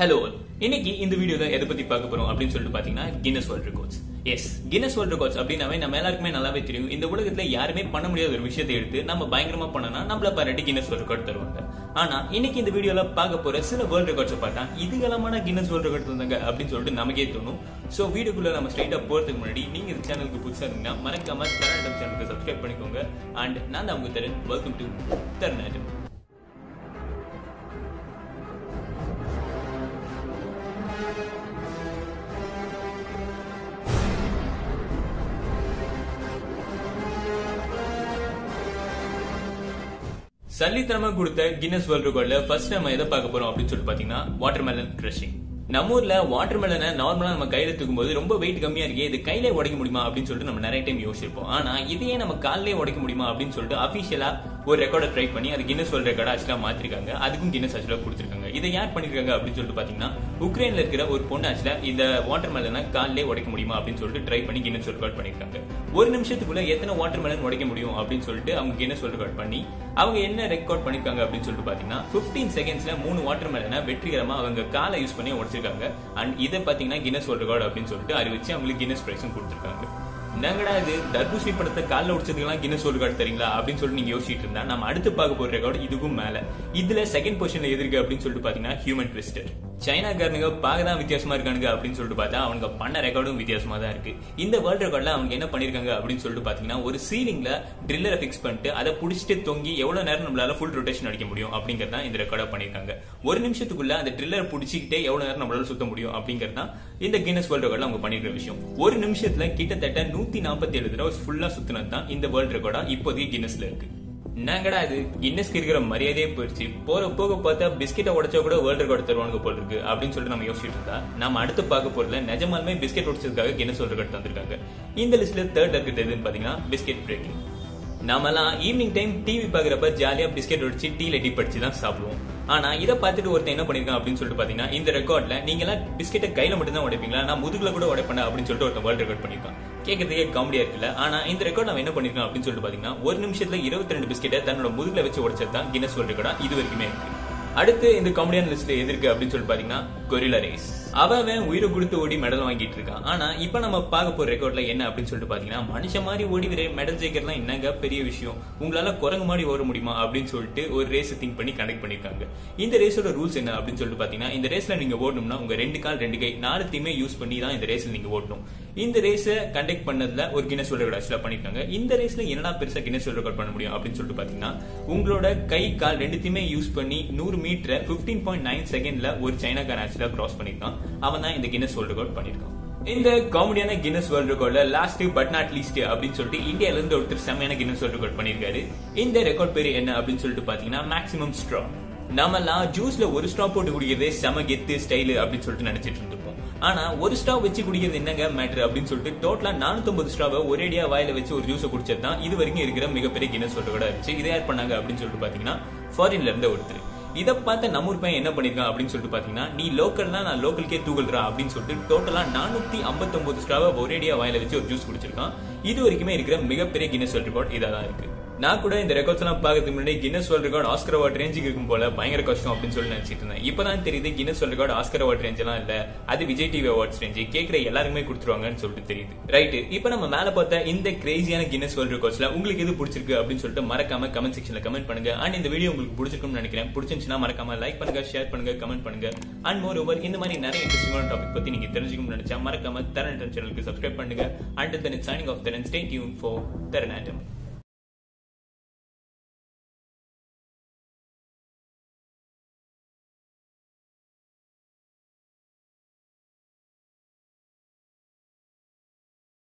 hello இன்னைக்கு இந்த வீடியோல எதை பத்தி பார்க்க போறோம் அப்படின்னு சொல்லிட்டு பாத்தீங்கன்னா Guinness world records yes Guinness world records அப்படின்னாவே நம்ம எல்லாருக்குமே நல்லாவே தெரியும் இந்த உலகத்துல யாருமே பண்ண முடியாத ஒரு விஷயத்தை எடுத்து நம்ம பயங்கரமா பண்ணனா நம்மள பாராட்டி கின்னஸ் வேர்ல்ட் ரெக்கார்ட் தருவாங்க ஆனா இன்னைக்கு இந்த வீடியோல பார்க்க போற சில வேர்ல்ட் ரெக்கார்ட்ஸ் பார்த்தா இதுகளமான கின்னஸ் வேர்ல்ட் ரெக்கார்ட் தந்தாங்க அப்படின்னு சொல்லிட்டு நமக்கே தோணும் சோ வீடியோக்குள்ள நம்ம ஸ்ட்ரைட்டா போறதுக்கு முன்னாடி நீங்க இந்த சேனலுக்கு புதுசா இருந்தீங்கன்னா மறக்காம தரநாட்டம் சேனலுக்கு சப்ஸ்கிரைப் பண்ணிக்கோங்க அண்ட் நான் தான் உங்க தரன் வெல்கம் டு தரநாட்டம் சல்லித்தனமா கொடுத்த கின்னஸ் வேர்ல்ட் ரெக்கார்ட்ல ஃபர்ஸ்ட் நம்ம எதை பார்க்க போறோம் அப்படின்னு சொல்லிட்டு பாத்தீங்கன்னா வாட்டர்மெலன் கிரஷிங் நம்ம ஊர்ல வாட்டர்மெலனை நார்மலா நம்ம கையில தூக்கும் போது ரொம்ப வெயிட் கம்மியா இருக்கே இது கையில உடைக்க முடியுமா அப்படின்னு சொல்லிட்டு நம்ம நிறைய டைம் யோசிச்சிருப்போம் ஆனா இதையே நம்ம காலிலே உடைக்க முடியுமா அப்படின்னு சொல்லிட்டு அபிஷியலா ஒரு ரெக்கார்டை ட்ரை பண்ணி அது கின்னஸ் வேர்ல்ட் ரெக்கார்டா ஆக்சுவலா மாத்திருக்காங்க அதுக்கும் கின்னஸ் ஆக்சுவலா கொடுத்திருக்காங்க இதை யார் பண்ணிருக்காங்க அப்படின்னு சொல்லிட்டு பாத்தீங்கன்னா உக்ரைன்ல இருக்கிற ஒரு பொண்ணு ஆக்சுவலா இந்த வாட்டர் மெலனை காலிலே உடைக்க முடியுமா அப்படின்னு சொல்லிட்டு ட்ரை பண்ணி கின்னஸ் வேர்ல்ட் ரெக்கார்ட் பண்ணிருக்காங்க ஒரு நிமிஷத்துக்குள்ள எத்தனை வாட்டர் மெலன் உடைக்க முடியும் அப்படின்னு சொல்லிட்டு அவங்க கின்னஸ் வேர்ல்ட் ரெக்கார்ட் பண்ணி அவங்க என்ன ரெக்கார்ட் பண்ணிருக்காங்க அப்படின்னு சொல்லிட்டு பாத்தீங்கன்னா 15 செகண்ட்ஸ்ல மூணு வாட்டர் மெலனை வெற்றிகரமா அவங்க காலை யூஸ் பண்ணி உடைச்சிருக்காங்க அண்ட் இதை பாத்தீங்கன்னா கின்னஸ் வேர்ல்ட் ரெக்கார்ட் அப்படின்னு சொல்லிட்டு அறிவிச்சு அவங்களுக்கு கின்னஸ் பிரைஸும் கொடுத்திருக்காங்க என்னங்கடா இது தர்பூசணி படத்தை காலில் உடிச்சதுக்கெல்லாம் கின்னஸ் வேர்ல்ட் ரெக்கார்ட் தெரியுங்களா அப்படின்னு சொல்லிட்டு நீங்க யோசிச்சுட்டு இருந்தா நம்ம அடுத்து பார்க்க போற ரெக்கார்டு இதுக்கும் மேல இதுல செகண்ட் பொசிஷன்ல எது இருக்கு அப்படின்னு சொல்லிட்டு பாத்தீங்கன்னா ஹியூமன் ட்விஸ்டர் சைனாக்காரனுங்க பார்க்க தான் வித்தியாசமா இருக்கானுங்க அப்படின்னு சொல்லிட்டு பார்த்தா அவங்க பண்ண ரெக்கார்டும் வித்தியாசமா தான் இருக்கு இந்த வேர்ல்ட் ரெக்கார்ட்ல அவங்க என்ன பண்ணிருக்காங்க அப்படின்னு சொல்லிட்டு பாத்தீங்கன்னா ஒரு சீலிங்ல ட்ரில்லரை ஃபிக்ஸ் பண்ணிட்டு அதை புடிச்சிட்டு தொங்கி எவ்வளவு நேரம் நம்மளால ஃபுல் ரொட்டேஷன் அடிக்க முடியும் அப்படிங்கறத இந்த ரெக்கார்டா பண்ணிருக்காங்க ஒரு நிமிஷத்துக்குள்ள அந்த ட்ரில்லரை புடிச்சிக்கிட்டே எவ்வளவு நேரம் நம்மளால சுத்த முடியும் அப்படிங்கறது தான் இந்த கின்னஸ் வேர்ல்ட் ரெக்கார்ட்ல அவங்க பண்ணிருக்கிற விஷயம் ஒரு நிமிஷத்துல கிட்டத்தட்ட நூத்தி நாற்பத்தி ஏழு தடவை ஃபுல்லா சுத்தினது தான் இந்த வேர்ல்ட் ரெக்கார்டா இப்போதைக்கு கின்னஸ்ல இருக்கு என்னங்கடா இது கின்னஸ்க்கு இருக்கிற மரியாதையே போயிடுச்சு போற போக பார்த்தா பிஸ்கெட்டை உடைச்சா கூட வேர்ல்ட் ரெக்கார்ட் தருவானுங்க போல் இருக்கு அப்படின்னு சொல்லிட்டு நம்ம யோசிச்சுட்டு இருந்தா நம்ம அடுத்து பார்க்க போறதுல நிஜமாலுமே பிஸ்கெட் உடைச்சதுக்காக கின்னஸ் வேர்ல்ட் ரெக்கார்ட் தந்திருக்காங்க இந்த லிஸ்ட்ல தேர்ட் இருக்குது எதுன்னு பாத்தீங்கன்னா பிஸ்கெட் பிரேக்கிங் நாமெல்லாம் ஈவினிங் டைம் டிவி பாக்குறப்ப ஜாலியா பிஸ்கெட் உடைச்சு டீல டிப் அடிச்சு தான் சாப்பிடுவோம் ஆனா இதை பார்த்துட்டு ஒருத்தன் என்ன பண்ணிருக்கான் அப்படின்னு சொல்லிட்டு பாத்தீங்கன்னா இந்த ரெக்கார்ட்ல நீங்க எல்லாம் பிஸ்கெட்டை கையில மட்டும் தான் உடைப்பீங்களா நான் முதுகுல கூட உடைப்பேன் அப்படின்னு சொல்லிட்டு ஒருத்தன் வேர்ல்ட் ரெக்கார்ட் பண்ணிருக்கான் கேட்கறதுக்கே காமெடியா இருக்குல்ல ஆனா இந்த ரெக்கார்ட் அவன் என்ன பண்ணிருக்கான் அப்படின்னு சொல்லிட்டு பாத்தீங்கன்னா ஒரு நிமிஷத்துல இருபத்தி ரெண்டு பிஸ்கெட்டை தன்னோட முதுகுல வச்சு உடைச்சது தான் கின்னஸ் வேர்ல்ட் ரெக்கார்டா இது வரைக்குமே இருக்கு அடுத்து இந்த காமெடியான லிஸ்ட்ல எது இருக்கு அப்படின்னு சொல்லிட்டு பாத்தீங்கன்னா கொரிலா ரேஸ் அவன் உயிரை கொடுத்து ஓடி மெடல் வாங்கிட்டு இருக்கான் ஆனா இப்ப நம்ம பார்க்க போற ரெக்கார்ட்ல என்ன அப்படின்னு சொல்லிட்டு பாத்தீங்கன்னா மனுஷன் மாதிரி ஓடி வர மெடல் ஜெயிக்கிறதுலாம் என்னங்க பெரிய விஷயம் உங்களால குரங்கு மாதிரி ஓட முடியுமா அப்படின்னு சொல்லிட்டு ஒரு ரேஸ் திங்க் பண்ணி கண்டக்ட் பண்ணிருக்காங்க இந்த ரேஸோட ரூல்ஸ் என்ன அப்படின்னு சொல்லிட்டு பாத்தீங்கன்னா இந்த ரேஸ்ல நீங்க ஓடணும்னா உங்க ரெண்டு கால் ரெண்டு கை நாலுத்தையுமே யூஸ் பண்ணி தான் இந்த ரேஸ்ல நீங்க ஓடணும் இந்த ரேஸ கண்டக்ட் பண்ணதுல ஒரு கின்னஸ் வேர்ல்ட் ரெக்கார்ட் ஆக்சுவலா பண்ணிருக்காங்க இந்த ரேஸ்ல என்னடா பெருசா கின்னஸ் வேர்ல்ட் ரெக்கார்ட் பண்ண முடியும் அப்படின்னு சொல்லிட்டு பாத்தீங்கன்னா உங்களோட கை கால் ரெண்டுத்தையுமே யூஸ் பண்ணி நூறு மீட்டர் பிப்டீன் பாயிண்ட் நைன் செகண்ட்ல ஒரு சைனாக்காரன் ஆக்சுவலா கிராஸ் பண்ணிருக்கான் அவன் தான் இந்த கின்னஸ் வேர்ல்ட் ரெக்கார்ட் பண்ணிருக்கான் இந்த காமெடியான கின்னஸ் வேர்ல்ட் ரெக்கார்ட்ல லாஸ்ட் பட் நாட் லீஸ்ட் அப்படின்னு சொல்லிட்டு இந்தியால இருந்து ஒருத்தர் செம்மையான கின்னஸ் வேர்ல்ட் ரெக்கார்ட் பண்ணிருக்காரு இந்த ரெக்கார்ட் பேரு என்ன அப்படின்னு சொல்லிட்டு பாத்தீங்கன்னா மேக்ஸிமம் ஸ்ட்ரா நம்மலாம் ஜூஸ்ல ஒரு ஸ்ட்ரா போட்டு குடிக்கிறதே செம கெத்து ஸ்டைலு அப்படின்னு சொல்லிட்டு நினைச்சிட்டு இருந்திருப்போம் ஆனா ஒரு ஸ்ட்ரா வச்சு குடிக்கிறது என்னங்க மேட்ரு அப்படின்னு சொல்லிட்டு டோட்டலா நானூத்தி ஸ்ட்ராவை ஒரேடியா வாயில வச்சு ஒரு ஜூஸை குடிச்சது தான் இது வரைக்கும் இருக்கிற மிகப்பெரிய கின்னஸ் வேர்ல்ட் ரெக்கார்டா இருந்துச்சு இதை யார் பண்ணாங்க அப்படின்னு சொல்லிட்டு பாத்தீங்கன்னா ஃபாரின்ல இருந்த ஒருத்தர் இதை பார்த்த நம்ம ஊர் பையன் என்ன பண்ணிருக்கான் அப்படின்னு சொல்லிட்டு பாத்தீங்கன்னா நீ லோக்கல்னா நான் லோக்கல்கே தூக்கல்றா அப்படின்னு சொல்லிட்டு டோட்டலா நானூத்தி ஐம்பத்தி ஸ்ட்ராவை ஒரேடியா வாயில வச்சு ஒரு ஜூஸ் குடிச்சிருக்கான் இது வரைக்குமே இருக்கிற மிகப்பெரிய கின்னஸ் வேர்ல்ட் ரெக்கார்ட் இதான் இருக்கு நான் கூட இந்த ரெக்கார்ட்ஸ் எல்லாம் பார்க்கறதுக்கு முன்னாடி Guinness world record Oscar award ரேஞ்சுக்கு இருக்கும் போல பயங்கர கஷ்டம் அப்படின்னு சொல்லி நினைச்சிட்டு இருந்தேன் இப்பதான் தெரியுது Guinness world record Oscar award range எல்லாம் இல்ல அது விஜய் டிவி அவார்ட்ஸ் ரேஞ்ச் கேட்கிற எல்லாருமே கொடுத்துருவாங்கன்னு சொல்லிட்டு தெரியுது ரைட் இப்போ நம்ம மேல பார்த்த இந்த கிரேசியான கின்னஸ் வேர்ல்ட் ரெக்கார்ட்ஸ்ல உங்களுக்கு எது பிடிச்சிருக்கு அப்படின்னு சொல்லிட்டு மறக்காம கமெண்ட் செக்ஷன்ல கமெண்ட் பண்ணுங்க அண்ட் இந்த வீடியோ உங்களுக்கு பிடிச்சிருக்கும்னு நினைக்கிறேன் பிடிச்சிருந்துச்சுன்னா மறக்காம லைக் பண்ணுங்க ஷேர் பண்ணுங்க கமெண்ட் பண்ணுங்க அண்ட் மோர் ஓவர் இந்த மாதிரி நிறைய இன்ட்ரெஸ்டிங்கான டாபிக் பத்தி நீங்க தெரிஞ்சுக்கணும்னு நினைச்சா மறக்காம தரன் சேனலுக்கு சப்ஸ்கிரைப் பண்ணுங்க and then signing off Tharan stay tune for Tharan atom